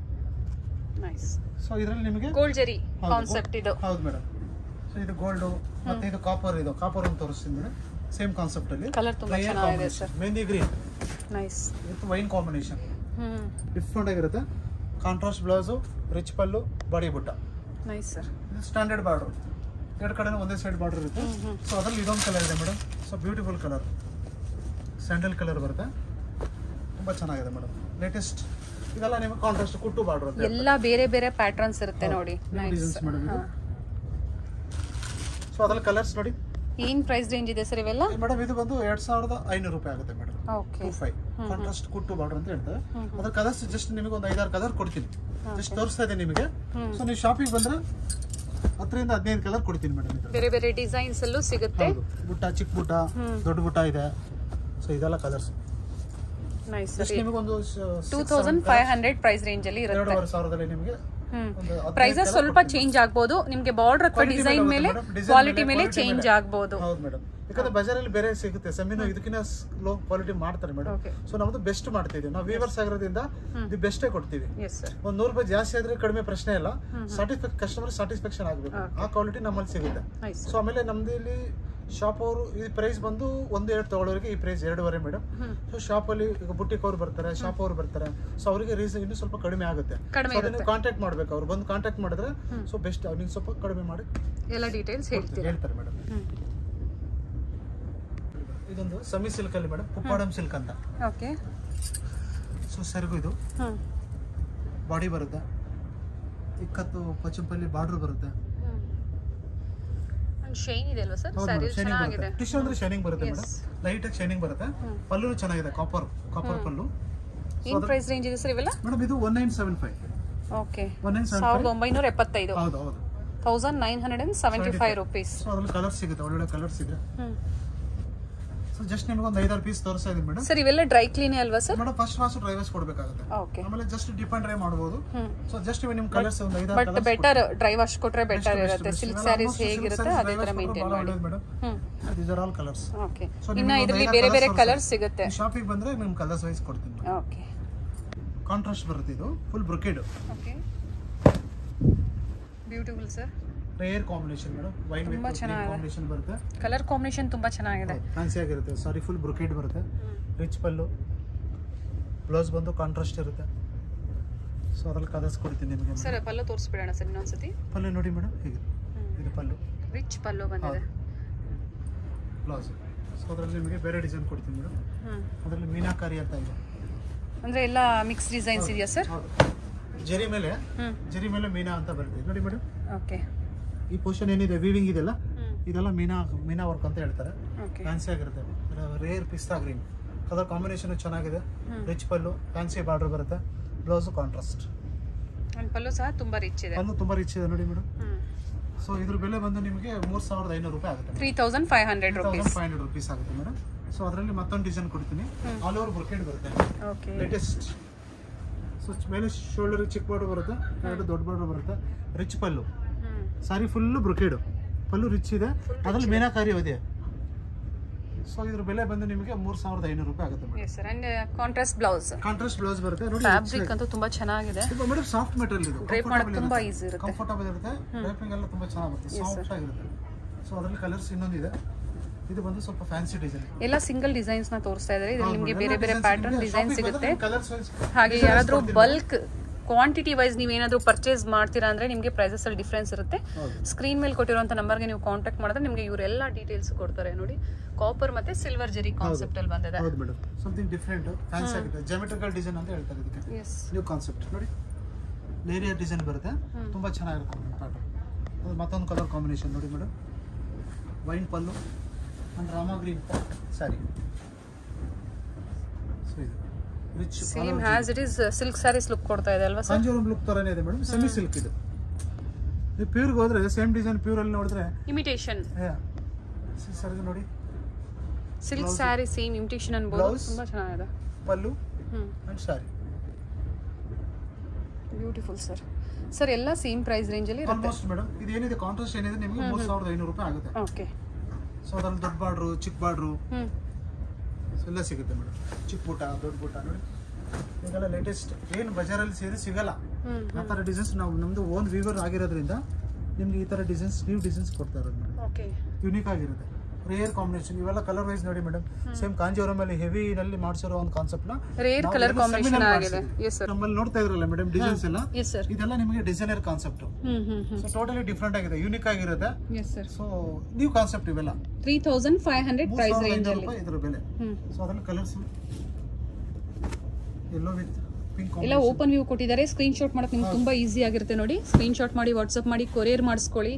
ನೈಸ್ ಸೊ ಇದರಲ್ಲಿ ನಿಮಗೆ ಗೋಲ್ಡ್ ಜರಿ ಹೌದು, ಕಾನ್ಸೆಪ್ಟ್ ಇದು ಹೌದು ಮೇಡಮ್ ಸೊ ಇದು ಗೋಲ್ಡು ಮತ್ತೆ ಇದು ಕಾಪರ್ ಇದು ಕಾಪರ್ ಅಂತ ತೋರಿಸ್ತೀನಿ ಮೇಡಮ್ ಸೇಮ್ ಕಾನ್ಸೆಪ್ಟ್ ಅಲ್ಲಿ ಕಲರ್ ತುಂಬಾ ಚೆನ್ನಾಗಿದೆ sir mehndi green nice with wine combination hmm different ಆಗಿರುತ್ತೆ contrast blouse rich pallu body ಬುಟ್ಟ ನೈಸ್ ಸರ್ ಇದು ಸ್ಟ್ಯಾಂಡರ್ಡ್ ಬಾರ್ಡರ್ ಎರಡು ಕಡೆ ಒಂದೇ ಸೈಡ್ ಬಾರ್ಡರ್ ಇರುತ್ತೆ ಹ್ಮ್ ಹ್ಮ್ ಸೊ ಅದರಲ್ಲಿ ಇದೊಂದು ಕಲರ್ ಇದೆ madam so beautiful colour sandal colour ಬರುತ್ತೆ ತುಂಬ ಚೆನ್ನಾಗಿದೆ ಮೇಡಮ್ ಲೇಟೆಸ್ಟ್ ಇದೆಲ್ಲ ನಿಮಗೆ ಕಾಂಟ್ರಾಸ್ಟ್ ಕುಟ್ಟು ಬಾರ್ಡರ್ ಅಂತ ಎಲ್ಲ ಬೇರೆ ಬೇರೆ ಪ್ಯಾಟರ್ನ್ಸ್ ಇರುತ್ತೆ ನೋಡಿ ನೈಸ್ ಡಿಸೈನ್ಸ್ ಮೇಡಮ್ ಇದು ಸೊ ಅದ್ರಲ್ಲಿ ಕಲರ್ಸ್ ನೋಡಿ ಏನ್ ಪ್ರೈಸ್ ರೇಂಜ್ ಇದೆ ಸರ್ ಇವೆಲ್ಲ ಮೇಡಮ್ ಇದು ಬಂದು ಎರಡ್ ಸಾವಿರದ ಐನೂರು ರೂಪಾಯಿ ಆಗುತ್ತೆ madam okay two five contrast ಕುಟ್ಟು ಬಾರ್ಡರ್ ಅಂತ ಹೇಳ್ತಾರೆ ಅದ್ರ ಕಲರ್ಸ್ ಜಸ್ಟ್ ನಿಮಗೆ ಒಂದು ಐದಾರು ಕಲರ್ ಕೊಡ್ತೀನಿ ಜಸ್ಟ್ ತೋರಿಸ್ತಾ ಇದೆ ನಿಮಗೆ ಸೊ ನೀವು ಶಾಪಿಗೆ ಬಂದ್ರೆ ಹತ್ತರಿಂದ ಹದಿನೈದು ಕಲರ್ ಕೊಡ್ತೀನಿ ಮೇಡಮ್ ಇದ್ರ ಬೇರೆ ಬೇರೆ ಡಿಸೈನ್ಸ್ ಅಲ್ಲೂ ಸಿಗುತ್ತೆ ಹೌದು ಬುಟ್ಟ ಚಿಕ್ಕ ಬುಟ್ಟ ದೊಡ್ಡ ಬುಟ್ಟ ಇದೆ ಸೊ ಇದೆಲ್ಲ ಕಲರ್ಸ್ ನೈಸ್ ಜಸ್ಟ್ ನಿಮಗೆ ಒಂದು two thousand five hundred price range ಅಲ್ಲಿ ಇರುತ್ತೆ ಎರಡೂವರೆ ಸಾವಿರದಲ್ಲಿ ನಿಮಗೆ ಹ್ಮ್ ಒಂದು ಹದಿನೈದು ಪ್ರೈಸಸ್ colour ಸ್ವಲ್ಪ ಚೇಂಜ್ ಆಗ್ಬೋದು ನಿಮ್ಗೆ ಬಾರ್ಡರ್ ಅಥವಾ Quality ಡಿಸೈನ್ ಮೇಲೆ ಮೇಲೆ ಆಗುತ್ತೆ madam. Design ಕ್ವಾಲಿಟಿ ಮೇಲೆ, ಮೇಲೆ quality ಚೇಂಜ್ ಮೇಲೆ. ಆಗ್ಬೋದು ಹೌದು ಮೇಡಮ್ ಯಾಕಂದ್ರೆ ಬಜಾರಲ್ಲಿ ಬೇರೆ ಸಿಗುತ್ತೆ ಸೆಮಿನು ಇದಕ್ಕಿಂತ ಲೋ ಕ್ವಾಲಿಟಿ ಮಾಡ್ತಾರೆ ಮೇಡಮ್ ಓಕೆ ಸೊ ನಮ್ದು ಬೆಸ್ಟ್ ಮಾಡ್ತಿದ್ದೀವಿ ನಾವು ವೀವರ್ಸ್ ಆಗಿರೋದ್ರಿಂದ ದಿ ಬೆಸ್ಟೇ ಕೊಡ್ತೀವಿ ಎಸ್ ಸರ್ ಒಂದ್ ನೂರು ರೂಪಾಯಿ ಜಾಸ್ತಿ ಆದ್ರೆ ಕಡಿಮೆ ಪ್ರಶ್ನೆ ಇಲ್ಲ ಸಾಟಿಸ್ಫ್ಯಾಕ್ ಕಸ್ಟಮರ್ ಸ್ಯಾಟಿಸ್ಫ್ಯಾಕ್ಷನ್ ಆಗಬೇಕು ಆ ಕ್ವಾಲಿಟಿ ನಮ್ಮಲ್ಲಿ ಸಿಗುತ್ತೆ ನೈಸ್ ಸೊ ಆಮೇಲೆ ನಮ್ದು ಇಲ್ಲಿ ಶಾಪ್ ಅವರು ಈ ಪ್ರೈಸ್ ಬಂದು ಒಂದು ಎರಡು ತಗೊಳ್ಳೋರಿಗೆ ಈ ಪ್ರೈಸ್ ಎರಡೂವರೆ ಮೇಡಮ್ ಸೊ ಶಾಪ್ ಅಲ್ಲಿ ಈಗ ಬುಟ್ಟಿಕ್ ಅವ್ರು ಬರ್ತಾರೆ ಶಾಪ್ ಅವ್ರು ಬರ್ತಾರೆ ಸೊ ಅವರಿಗೆ ರೀಸನ್ ಇನ್ನೂ ಸ್ವಲ್ಪ ಕಡಿಮೆ ಆಗುತ್ತೆ ಕಡಿಮೆ So ಅದನ್ನ ಕಾಂಟ್ಯಾಕ್ಟ್ ಮಾಡ್ಬೇಕು ಅವ್ರು ಬಂದು ಕಾಂಟ್ಯಾಕ್ಟ್ ಮಾಡಿದ್ರೆ ಸೊ ಬೆಸ್ಟ್ ಅವ್ನಿಗೆ ಸ್ವಲ್ಪ ಕಡಿಮೆ ಮಾಡಿ ಎಲ್ಲ ಡೀಟೇಲ್ಸ್ ಹೇಳ್ತೀರಾ ಹೇಳ್ತಾರೆ ಮೇಡಮ್ ಹ್ಮ್ ಇದೊಂದು ಸೆಮಿ ಸಿಲ್ಕ್ ಅಲ್ಲಿ ಮೇಡಮ್ ಕುಪ್ಪಾಡಮ್ ಸಿಲ್ಕ್ ಅಂತ ಓಕೆ ಸೊ ಸೆರಗು ಇದು ಹ್ಮ್ ಬಾಡಿ ಬರುತ್ತೆ ಇಕ್ಕತ್ತು ಪಚಂಪಲ್ಲಿ ಬಾರ್ಡರ್ ಬರುತ್ತೆ ಶೈನ್ ಇದೆ ಅಲ್ವಾ ಸರ್ ಹೌದು ಸ್ಯಾರಿ ಮೇಡಮ್ ಶೈನಿಂಗ್ ಚೆನ್ನಾಗಿದೆ ಬರುತ್ತೆ ಟಿಶ್ಯೂ ಅಂದ್ರೆ ಶೈನಿಂಗ್ ಬರುತ್ತೆ ಮೇಡಮ್ Yes. ಲೈಟ್ ಆಗಿ ಶೈನಿಂಗ್ ಬರುತ್ತೆ ಹ್ಮ್. ಪಲ್ಲು ಚೆನ್ನಾಗಿದೆ ಕಾಪರ್ ಕಾಪರ್ ಪಲ್ಲು ಏನ್ ಪ್ರೈಸ್ ರೇಂಜ್ ಇದೆ ಸರ್ ಇವೆಲ್ಲ ಮೇಡಮ್ ಇದು one nine seven five okay one nine seven ಸಾವಿರದ ಒಂಬೈನೂರ ಎಪ್ಪತ್ತೈದು ಹೌದು ಹೌದು thousand nine hundred and seventy five rupees so ಅದ್ರಲ್ಲಿ ಕಲರ್ಸ್ ಸಿಗುತ್ತೆ ಒಳ್ಳೊಳ್ಳೆ ಕಲರ್ಸ್ ಇದೆ ಹ್ಮ್ ಸೊ ಜಸ್ಟ್ ನಿಮ್ಗೆ ಒಂದು ಐದಾರು ಪೀಸ್ ತೋರಿಸ್ತಾ ಇದೀನಿ ಮೇಡಮ್ ಸರ್ ಇವೆಲ್ಲ ಡ್ರೈ ಕ್ಲೀನ್ ಅಲ್ವಾ sir madam first wash drivers ಕೊಡಬೇಕಾಗುತ್ತೆ ಓಕೆ ಆಮೇಲೆ ಜಸ್ಟ್ ಡಿಪೆಂಡ್ ಡ್ರೈ ಮಾಡಬಹುದು ಹ್ಮ್ ಸೊ ಜಸ್ಟ್ ನಿಮ್ ಕಲರ್ಸ್ ಒಂದು ಐದಾರು but colours better dry wash ಕೊಟ್ರೆ ಬೆಟರ್ ಇರುತ್ತೆ ಸಿಲ್ಕ್ ಸ್ಯಾರೀಸ್ ಹೇಗಿರುತ್ತೆ ಅದೇ ತರ ಮೇಂಟೈನ್ ಮಾಡಿ madam hmm these are all colours okay So, ಇನ್ನ ನಿಮ್ಗೆ ಇದರಲ್ಲಿ ಒಂದು ಬೇರೆ ಐದಾರು ಬೇರೆ colours ಕಲರ್ಸ್ ಸಿಗುತ್ತೆ ಶಾಪಿಗೆ ಬಂದ್ರೆ ನಿಮ್ ಕಲರ್ಸ್ ವೈಸ್ ಕೊಡ್ತೀನಿ ಓಕೆ ಕಾಂಟ್ರಾಸ್ಟ್ ಬರುತ್ತೆ ಇದು full brocade okay beautiful sir rare combination madam wine ತುಂಬಾ ವಿತ್ ಚೆನ್ನಾಗಿದೆ. ಕಾಂಬಿನೇಷನ್ ಬರುತ್ತೆ ಕಲರ್ ಕಾಂಬಿನೇಷನ್ ತುಂಬಾ ಚೆನ್ನಾಗಿದೆ ಫ್ಯಾನ್ಸಿ ಆಗಿರುತ್ತೆ ಸಾರಿ ಫುಲ್ ಬ್ರೊಕೇಡ್ ಬರುತ್ತೆ ರಿಚ್ ಪಲ್ಲು ಬ್ಲೌಸ್ ಬಂದು ಕಾಂಟ್ರಾಸ್ಟ್ ಇರುತ್ತೆ ಸೊ ಅದ್ರಲ್ಲಿ ಕಲರ್ಸ್ ಕೊಡ್ತೀನಿ ನಿಮಗೆ ಸರ್ ಪಲ್ಲು ತೋರಿಸ್ಬಿಡೋಣ ಸರ್ ಇನ್ನೊಂದ್ಸತಿ ಪಲ್ಲು ನೋಡಿ ಮೇಡಮ್ ಹೇಗೆ ಇದು ಪಲ್ಲು ರಿಚ್ ಪಲ್ಲು ಬಂದಿದೆ ಬ್ಲೌಸ್ ಸೊ ಅದರಲ್ಲಿ ನಿಮಗೆ ಬೇರೆ ಡಿಸೈನ್ ಕೊಡ್ತೀನಿ ಮೇಡಮ್ ಹ್ಮ್ ಅದರಲ್ಲಿ ಮೀನಾಕಾರಿ ಅಂತ ಇದೆ ಅಂದ್ರೆ ಎಲ್ಲ ಮಿಕ್ಸ್ ಡಿಸೈನ್ಸ್ ಇದೆಯಾ ಸರ್ ಹೌದು ಜರಿ ಮೇಲೆ ಹ್ಮ್ ಜರಿ ಮೇಲೆ ಮೀನಾ ಅಂತ ಬರುತ್ತೆ ನೋಡಿ ಮೇಡಮ್ ಓಕೆ ಈ ಪೋರ್ಷನ್ ಏನಿದೆ ವೀವಿಂಗ್ ಇದೆಲ್ಲ ಹ್ಮ್ ಇದೆಲ್ಲ ಮೀನಾ ಮೀನಾ ವರ್ಕ್ ಅಂತ ಹೇಳ್ತಾರೆ ಓಕೆ ಫ್ಯಾನ್ಸಿ ಆಗಿರುತ್ತೆ rare pista green colour combination ಚೆನ್ನಾಗಿದೆ hmm. Rich pallu fancy border ಬರುತ್ತೆ ಬ್ಲೌಸು ಕಾಂಟ್ರಾಸ್ಟ್ ಅಂಡ್ ಪಲ್ಲು ಸಹ ತುಂಬಾ ರಿಚ್ ಇದೆ ಪಲ್ಲು ತುಂಬ ರಿಚ್ ಇದೆ ನೋಡಿ ಮೇಡಮ್ ಹ್ಮ್ ಸೊ ಇದ್ರ ಬೆಲೆ ಬಂದು ನಿಮಗೆ ಮೂರು ಸಾವಿರದ ಐನೂರು ರೂಪಾಯಿ ಆಗುತ್ತೆ three thousand five hundred thousand rupees five hundred rupees ಆಗುತ್ತೆ ಮೇಡಮ್ ಸೊ ಅದರಲ್ಲಿ ಮತ್ತೊಂದು ಡಿಸೈನ್ ಕೊಡ್ತೀನಿ ಹ್ಮ್. ಆಲ್ ಓವರ್ ಬ್ರೊಕೆಡ್ ಬರುತ್ತೆ ಓಕೆ ಲೇಟೆಸ್ಟ್ ಸೊ ಮೇಲೆ ಶೋಲ್ಡರ್ ಚಿಕ್ಕ ಬಾರ್ಡರ್ ಬರುತ್ತೆ ಎರಡು ದೊಡ್ಡ ಬಾರ್ಡರ್ ಬರುತ್ತೆ rich pallu hmm sari full brocade pallu rich ಇದೆ ಅದ್ರಲ್ಲಿ ಮೀನಾಕಾರಿ ಇದೆ ಸೊ ಇದ್ರ ಬೆಲೆ ಬಂದು ನಿಮಗೆ ಮೂರು ಸಾವಿರದ ಐನೂರು ರೂಪಾಯಿ ಆಗುತ್ತೆ madam yes sir and contrast blouse contrast blouse ಬರುತ್ತೆ ನೋಡಿ ಫ್ಯಾಬ್ರಿಕ್ ಅಂತೂ ತುಂಬಾ ಚೆನ್ನಾಗಿದೆ ಮೇಡಮ್ ಸಾಫ್ಟ್ ಮೆಟೀರಿಯಲ್ ಇದು ಡ್ರೈಪ್ ಮಾಡೋಕೆ ತುಂಬಾ ಈಸಿ ಇರುತ್ತೆ ಕಂಫರ್ಟಬಲ್ ಇರುತ್ತೆ ಡ್ರೈಪಿಂಗ್ ಎಲ್ಲ ತುಂಬಾ ಚೆನ್ನಾಗುತ್ತೆ ಸಾಫ್ಟ್ ಆಗಿರುತ್ತೆ ಸೊ ಅದರಲ್ಲಿ ಕಲರ್ಸ್ ಇನ್ನೊಂದಿದೆ ಇದು ಬಂದು ಸ್ವಲ್ಪ ಫ್ಯಾನ್ಸಿ ಡಿಸೈನ್ ಎಲ್ಲ ಸಿಂಗಲ್ ಡಿಸೈನ್ಸ್ ನ ತೋರಿಸ್ತಾ ಇದ್ದಾರೆ ಇದ್ರಲ್ಲಿ ನಿಮಗೆ ಬೇರೆ ಬೇರೆ ಪ್ಯಾಟರ್ನ್ ಡಿಸೈನ್ ಸಿಗುತ್ತೆ ಕಲರ್ಸ್ ವೈಸ್ ಹಾಗೆ ಯಾರಾದ್ರೂ ಬಲ್ಕ್ ಕ್ವಾಂಟಿಟಿ ವೈಸ್ ನೀವೇನಾದ್ರೂ ಪರ್ಚೇಸ್ ಮಾಡ್ತೀರಾ ಅಂದ್ರೆ ನಿಮಗೆ ಪ್ರೈಸಸ್ ಅಲ್ಲಿ ಡಿಫ್ರೆನ್ಸ್ ಇರುತ್ತೆ ಹೌದು ಸ್ಕ್ರೀನ್ ಮೇಲೆ ಕೊಟ್ಟಿರುವಂತ ನಂಬರ್ಗೆ ನೀವು ಕಾಂಟ್ಯಾಕ್ಟ್ ಮಾಡಿದ್ರೆ ನಿಮಗೆ ಇವರೆಲ್ಲ ಡೀಟೇಲ್ಸ್ ಕೊಡ್ತಾರೆ ನೋಡಿ ಕಾಪರ್ ಮತ್ತೆ ಸಿಲ್ವರ್ ಜರಿ ಕಾನ್ಸೆಪ್ಟ್ ಅಲ್ಲಿ ಬಂದಿದೆ ಹೌದು ಮೇಡಮ್ ಸಮಥಿಂಗ್ ಡಿಫ್ರೆಂಟ್ ಫ್ಯಾನ್ಸಿ ಆಗುತ್ತೆ ಜೆಮೆಟ್ರಿಕಲ್ ಡಿಸೈನ್ ಅಂತ ಹೇಳ್ತಾರೆ ಇದಕ್ಕೆ ಎಸ್ ನ್ಯೂ ಕಾನ್ಸೆಪ್ಟ್ ನೋಡಿ ಲೇರಿಯರ್ ಡಿಸೈನ್ ಬರುತ್ತೆ ಹ್ಮ್. ತುಂಬಾ ಚೆನ್ನಾಗಿರುತ್ತೆ ಪ್ಯಾಟರ್ನ್ ಅದು ಮತ್ತೊಂದು ಕಲರ್ ಕಾಂಬಿನೇಷನ್ ನೋಡಿ madam wine pallu and Rama green sari so ಇದು rich same has it is silk saris look ಕೊಡ್ತಾ ಇದೆ ಅಲ್ವಾ ಸರ್ ಕಾಂಜೀವರಂ ಲುಕ್ ತರನೇ ಇದೆ ಮೇಡಮ್ ಸೆಮಿ ಸಿಲ್ಕ್ ಇದು ನೀವು ಪ್ಯೂರ್ಗೆ ಹೋದ್ರೆ ಸೇಮ್ ಡಿಸೈನ್ ಪ್ಯೂರ್ ಅಲ್ಲಿ ನೋಡಿದ್ರೆ ಇಮಿಟೇಷನ್ ಸರ್ ನೋಡಿ ಸಿಲ್ಕ್ ಸ್ಯಾರಿ ಸೇಮ್ ಇಮಿಟೇಷನ್ ಅನ್ಬೋದು Blouse. ತುಂಬಾ ಚೆನ್ನಾಗಿದೆ pallu hmm and sari beautiful sir sir ಎಲ್ಲ ಸೇಮ್ ಪ್ರೈಸ್ ರೇಂಜ್ ಅಲ್ಲಿ ಇರುತ್ತೆ ಆಲ್ಮೋಸ್ಟ್ ಮೇಡಮ್ ಇದು ಏನಿದೆ ಕಾಂಟ್ರಾಸ್ಟ್ ಏನಿದೆ ನಿಮಗೆ ಮೂರು ಸಾವಿರದ ಐನೂರು ರೂಪಾಯಿ ಆಗುತ್ತೆ ಓಕೆ ಸೊ ಅದ್ರಲ್ಲಿ ದೊಡ್ಡ ಬಾರ್ಡ್ರು ಚಿಕ್ಕ ಬಾರ್ಡ್ರು ಹ್ಮ್ ಎಲ್ಲ ಸಿಗುತ್ತೆ ಮೇಡಮ್ ಚಿಕ್ಕ ಬೂಟ ದೊಡ್ಡ ಬೂಟ ನೋಡಿ ಇದೆಲ್ಲ ಲೇಟೆಸ್ಟ್ ಏನು ಬಜಾರಲ್ಲಿ ಸೇರಿ ಸಿಗಲ್ಲ ಹ್ಮ್ ಆ ಥರ ಡಿಸೈನ್ಸ್ ನಾವು ನಮ್ಮದು ಓನ್ ವೀವರ್ ಆಗಿರೋದ್ರಿಂದ ನಿಮ್ಗೆ ಈ ಥರ ಡಿಸೈನ್ಸ್ ನ್ಯೂ ಡಿಸೈನ್ಸ್ ಕೊಡ್ತಾ ಇರೋದು ಮೇಡಮ್ ಓಕೆ ಯುನೀಕ್ ಆಗಿರುತ್ತೆ ರೇರ್ ಕಾಂಬಿನೇಷನ್ ಇವೆಲ್ಲ ಕಲರ್ ವೈಸ್ ನೋಡಿ ಮೇಡಮ್ ಸೇಮ್ ಕಾಂಜಿವರಂ ಅಲ್ಲಿ ಹೆವಿನಲ್ಲಿ ಮಾಡಿಸಿರೋ ಒಂದು ಕಾನ್ಸೆಪ್ಟ್ ನ ರೇರ್ ಕಲರ್ ಕಾಂಬಿನೇಷನ್ ಆಗಿದೆ ಎಸ್ ಸರ್ ನಮ್ಮಲ್ಲಿ ನೋಡ್ತಾ ಇದ್ರಲ್ಲ ಮೇಡಮ್ ಡಿಸೈನ್ಸ್ ಎಲ್ಲ ಎಸ್ ಸರ್ ಇದೆಲ್ಲ ನಿಮಗೆ designer concept hmm hmm hmm so totally different ಆಗಿದೆ ಯೂನಿಕ್ ಆಗಿರುತ್ತೆ yes sir so new concept ಇವೆಲ್ಲ ತ್ರೀ ತೌಸಂಡ್ ಫೈವ್ ಹಂಡ್ರೆಡ್ ಮೂರ್ ಪ್ರೈಸ್ ಸಾವಿರದ ರೇಂಜ್ ಐನೂರು ಅಲ್ಲಿ ರೂಪಾಯಿ ಇದ್ರ ಬೆಲೆ ಹ್ಮ್ ಸೊ ಅದ್ರಲ್ಲಿ ಕಲರ್ಸ್ ಎಲ್ಲೋ ವಿತ್ ಪಿಂಕ್ ಎಲ್ಲ ಓಪನ್ ವ್ಯೂ ಕೊಟ್ಟಿದ್ದಾರೆ ಸ್ಕ್ರೀನ್ ಶಾಟ್ ಮಾಡಕ್ ನಿಮ್ಗೆ ತುಂಬಾ ಈಸಿ ಆಗಿರುತ್ತೆ ನೋಡಿ ಸ್ಕ್ರೀನ್ ಶಾಟ್ ಮಾಡಿ ವಾಟ್ಸ್ಆಪ್ ಮಾಡಿ ಕೊರಿಯರ್ ಮಾಡಿಸ್ಕೊಳ್ಳಿ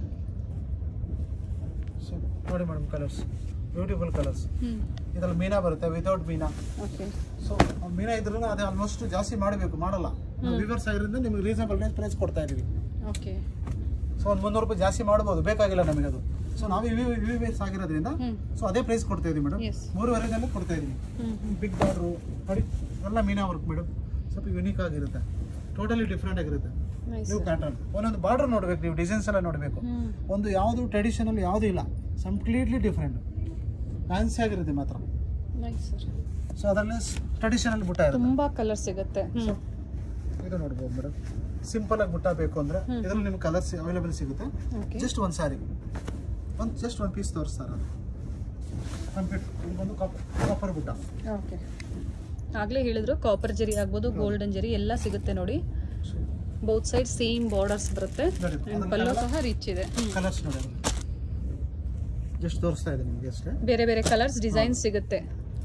ಸೊ ನೋಡಿ madam colours beautiful colours hmm ಇದ್ರಲ್ಲಿ ಮೀನಾ ಬರುತ್ತೆ without meena okay so meena ಇದ್ರೂ ಅದೇ ಆಲ್ಮೋಸ್ಟ್ ಜಾಸ್ತಿ ಮಾಡಬೇಕು ಮಾಡಲ್ಲ ನಾವು ವಿವರ್ಸ್ ಆಗಿರೋದ್ರಿಂದ ನಿಮ್ಗೆ ರೀಸನಬಲ್ ಪ್ರೈಸ್ ಕೊಡ್ತಾ ಇದೀವಿ ಓಕೆ ಸೊ ಒಂದು ಮುನ್ನೂರು ರೂಪಾಯಿ ಜಾಸ್ತಿ ಮಾಡ್ಬೋದು ಬೇಕಾಗಿಲ್ಲ ನಮಗೆ ಅದು ಸೊ ನಾವು ಇವಿ ಇವಿ ಬೇಸ್ ಆಗಿರೋದ್ರಿಂದ ಹ್ಮ್ ಸೊ ಅದೇ ಪ್ರೈಸ್ ಕೊಡ್ತಾ ಇದೀವಿ ಮೇಡಮ್ ಎಸ್ ಮೂರುವರೆದಲ್ಲೇ ಕೊಡ್ತಾ ಇದೀವಿ ಹ್ಮ್ ಬಿಗ್ ಬಾರ್ಡ್ರು ನೋಡಿ ಎಲ್ಲ ಮೀನಾ ವರ್ಕ್ ಮೇಡಮ್ ಸ್ವಲ್ಪ ಯುನೀಕ್ ಆಗಿರುತ್ತೆ ಟೋಟಲಿ ಡಿಫ್ರೆಂಟ್ ಆಗಿರುತ್ತೆ ನೈಸ್ ನ್ಯೂ ಪ್ಯಾಟರ್ನ್ ಒಂದೊಂದು ಬಾರ್ಡರ್ ನೋಡ್ಬೇಕು ನೀವು ಡಿಸೈನ್ಸ್ ಎಲ್ಲ ನೋಡಬೇಕು ಹ್ಮ್ ಒಂದು ಯಾವುದು ಟ್ರೆಡಿಷನಲ್ ಯಾವುದು ಇಲ್ಲ ಕಂಪ್ಲೀಟ್ಲಿ ಡಿಫ್ರೆಂಟ್ ಫ್ಯಾನ್ಸಿ ಆಗಿರುತ್ತೆ ಮಾತ್ರ ನೈಸ್ ಸರ್ ಸೊ ಅದರಲ್ಲಿ ಟ್ರೆಡಿಷನಲ್ ಬುಟ್ಟ ಇರುತ್ತೆ ತುಂಬಾ ಕಲರ್ ಸಿಗುತ್ತೆ ಹ್ಮ್ ಇದು ನೋಡ್ಬೋದು ಮೇಡಮ್ ಸಿಂಪಲ್ ಆಗಿ ಬುಟ್ಟ ಬೇಕು ಅಂದ್ರೆ ಇದರಲ್ಲಿ ನಿಮ್ಗೆ ಕಲರ್ಸ್ ಅವೈಲೇಬಲ್ ಸಿಗುತ್ತೆ ಓಕೆ ಜಸ್ಟ್ ಒಂದು ಸಾರಿ ಒಂದು ಜಸ್ಟ್ ಒಂದು ಪೀಸ್ ತೋರಿಸ್ತಾರೆ ಅದು ಕಂಪ್ಲೀಟ್ ಇದು ಬಂದು ಕಾಪರ್ ಬುಟ್ಟ ಓಕೆ ಆಗ್ಲೇ ಹೇಳಿದ್ರು ಕಾಪರ್ ಜರಿ ಆಗ್ಬೋದು ಗೋಲ್ಡನ್ ಜರಿ ಎಲ್ಲ ಸಿಗುತ್ತೆ ನೋಡಿ ಬೋತ್ ಸೈಡ್ ಸೇಮ್ ಬಾರ್ಡರ್ಸ್ ಬರುತ್ತೆ ನೋಡಿ, And ಪಲ್ಲು ಸಹ ರಿಚ್ ಇದೆ ಕಲರ್ಸ್ ನೋಡಿ ಜಸ್ಟ್ ತೋರಿಸ್ತಾ ಇದೆ ನಿಮಗೆ ಅಷ್ಟೇ ಬೇರೆ ಬೇರೆ ಕಲರ್ಸ್ ಡಿಸೈನ್ ಸಿಗುತ್ತೆ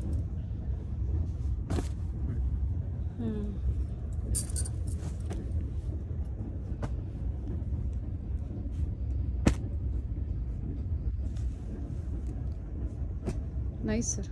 hmm nice sir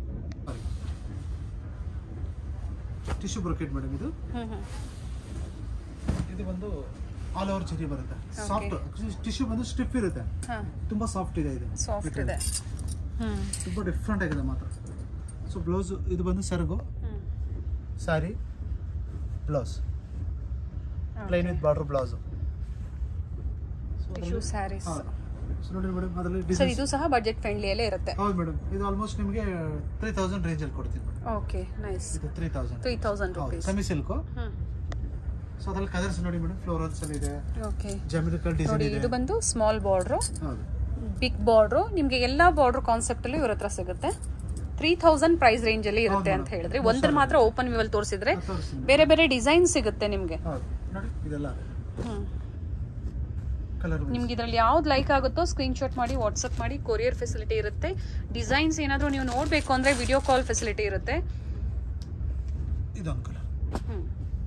tissue brocade madam ಇದು ಹ್ಮ್ ಹ್ಮ್ ಇದು ಬಂದು ಆಲ್ ಓವರ್ ಜರಿ ಬರುತ್ತೆ ಸಾಫ್ಟ್ ಟಿಶ್ಯೂ ಬಂದು ಸ್ಟಿಫ್ ಇರುತ್ತೆ ಹಾಂ ತುಂಬಾ ಸಾಫ್ಟ್ ಇದೆ ಇದು ಸಾಫ್ಟ್ ಇದೆ ಹ್ಮ್ ತುಂಬಾ ಡಿಫ್ರೆಂಟ್ ಆಗಿದೆ ಮಾತ್ರ ಸೊ ಬ್ಲೌಸ್ ಇದು ಬಂದು ಸೆರಗು hmm sari blouse plain with border blouse tissue saris so ನೋಡಿ ಮೇಡಮ್ ಅದರಲ್ಲಿ ಸರ್ ಡಿಸೈನ್ ಇದು ಸಹ ಬಜೆಟ್ ಫ್ರೆಂಡ್ಲಿಯಲ್ಲೇ ಇರುತ್ತೆ ಹೌದು ಮೇಡಮ್ ಇದು ಆಲ್ಮೋಸ್ಟ್ ನಿಮಗೆ ತ್ರೀ ತೌಸಂಡ್ ರೇಂಜಲ್ಲಿ ಕೊಡ್ತೀನಿ ಮೇಡಮ್ ಓಕೆ ನೈಸ್ ಇದು ತ್ರೀ ತೌಸಂಡ್ ತ್ರೀ ತೌಸಂಡ್ ಹೌದು rupees semi silk hmm so ಅದ್ರಲ್ಲಿ ಕಲರ್ಸ್ ನೋಡಿ ಮೇಡಮ್ ಫ್ಲೋರಲ್ಸ್ ಅಲ್ಲಿ ಇದೆ ಓಕೆ ಜಾಮಿಟ್ರಿಕಲ್ ಡಿಸೈನ್ ನೋಡಿ ಇದೆ ಇದು ಬಂದು ಸ್ಮಾಲ್ ಬಾರ್ಡ್ರು ಹೌದು ಬಿಗ್ ಬಾರ್ಡ್ರು ನಿಮಗೆ ಎಲ್ಲ ಬಾರ್ಡ್ರ್ ಕಾನ್ಸೆಪ್ಟಲ್ಲೂ ಇವ್ರ ಹತ್ರ ಸಿಗುತ್ತೆ ತ್ರೀ ತೌಸಂಡ್ ಪ್ರೈಸ್ ರೇಂಜಲ್ಲಿ ಇರುತ್ತೆ ಅಂತ ಹೇಳಿದ್ರೆ ಒಂದ್ರ ಮಾತ್ರ ಓಪನ್ ವ್ಯೂವಲ್ಲಿ ತೋರಿಸಿದ್ರೆ ಅದು ತೋರಿಸ್ತೀನಿ ಬೇರೆ ಬೇರೆ ಡಿಸೈನ್ ಸಿಗುತ್ತೆ ನಿಮಗೆ ಹೌದು ನೋಡಿ ಇದೆಲ್ಲ ಹ್ಮ್ ಕಲರ್ ನಿಮ್ಗೆ ಇದ್ರಲ್ಲಿ ಯಾವ್ದು ಲೈಕ್ ಆಗುತ್ತೋ ಸ್ಕ್ರೀನ್ಶಾಟ್ ಮಾಡಿ ವಾಟ್ಸಪ್ ಮಾಡಿ ಕೊರಿಯರ್ ಫೆಸಿಲಿಟಿ ಇರುತ್ತೆ ಡಿಸೈನ್ಸ್ ಏನಾದರೂ ನೀವು ನೋಡಬೇಕು ಅಂದರೆ ವಿಡಿಯೋ ಕಾಲ್ ಫೆಸಿಲಿಟಿ ಇರುತ್ತೆ ಇದೊಂದು ಕಲರ್ ಹ್ಮ್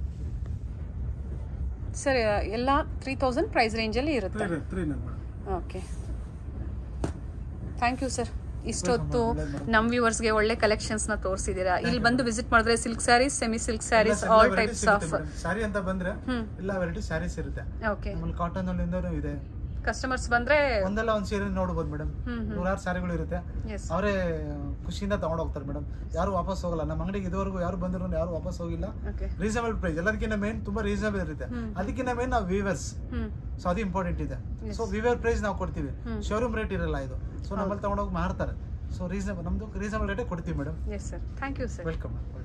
ಸರ್ ಎಲ್ಲ ತ್ರೀ ತೌಸಂಡ್ ಪ್ರೈಸ್ ರೇಂಜಲ್ಲಿ ಇರುತ್ತೆ three three madam okay thank you sir ಇಷ್ಟೊತ್ತು ಒಳ್ಳೆದ್ madam. ನಮ್ಮ ವ್ಯೂವರ್ಸ್ಗೆ ಒಳ್ಳೆ ಕಲೆಕ್ಷನ್ಸ್ನ ತೋರಿಸಿದ್ದೀರಾ ಇಲ್ಲಿ ಬಂದು ವಿಸಿಟ್ ಮಾಡಿದ್ರೆ silk saris semi silk saris all types of sari ಅಂತ ಬಂದ್ರೆ ಹ್ಮ್ ಎಲ್ಲ ವೆರೈಟಿ ಸ್ಯಾರೀಸ್ ಇರುತ್ತೆ ಓಕೆ ಆಮೇಲೆ ಕಾಟನ್ ಅಲ್ಲಿಂದನೂ ಇದೆ ಕಸ್ಟಮರ್ಸ್ ಬಂದ್ರೆ ಒಂದಲ್ಲ ಒಂದ್ ಸೀರೆ ನೋಡ್ಬೋದು ಮೇಡಮ್ ಹ್ಮ್ ಹ್ಮ್ ನೂರಾರು ಸ್ಯಾರಿಗಳು ಇರುತ್ತೆ ಎಸ್ ಅವರೇ ಖುಷಿಯಿಂದ ತಗೊಂಡ್ ಹೋಗ್ತಾರೆ ಮೇಡಮ್ ಯಾರು ವಾಪಸ್ ಹೋಗಲ್ಲ ನಮ್ಮ ಅಂಗಡಿಗೆ ಇದುವರೆಗೂ ಯಾರು ಬಂದ್ರು ಯಾರು ವಾಪಸ್ ಹೋಗಿಲ್ಲ ಓಕೆ ರೀಸನಬಲ್ ಪ್ರೈಸ್ ಎಲ್ಲದಕ್ಕಿಂತ ಮೇನ್ ತುಂಬಾ ರೀಸನಬಲ್ ಇರುತ್ತೆ ಹ್ಮ್. ಅದಕ್ಕಿಂತ ಮೇನ್ ನಾವು ವೀವರ್ಸ್ ಹ್ಮ್ ಸೊ ಅದು ಇಂಪಾರ್ಟೆಂಟ್ ಇದೆ Yes. ಸೊ ವಿವರ್ ಪ್ರೈಸ್ ನಾವು ಕೊಡ್ತೀವಿ ಹ್ಮ್. ಶೋರೂಮ್ ರೇಟ್ ಇರಲ್ಲ ಇದು ಸೊ ನಮ್ಮಲ್ಲಿ ತಗೊಂಡೋಗಿ ಮಾರ್ತಾರೆ ಸೊ ರೀಸನಬಲ್ ನಮ್ದು ರೀಸನಬಲ್ ರೇಟೇ ಕೊಡ್ತೀವಿ madam yes sir thank you sir welcome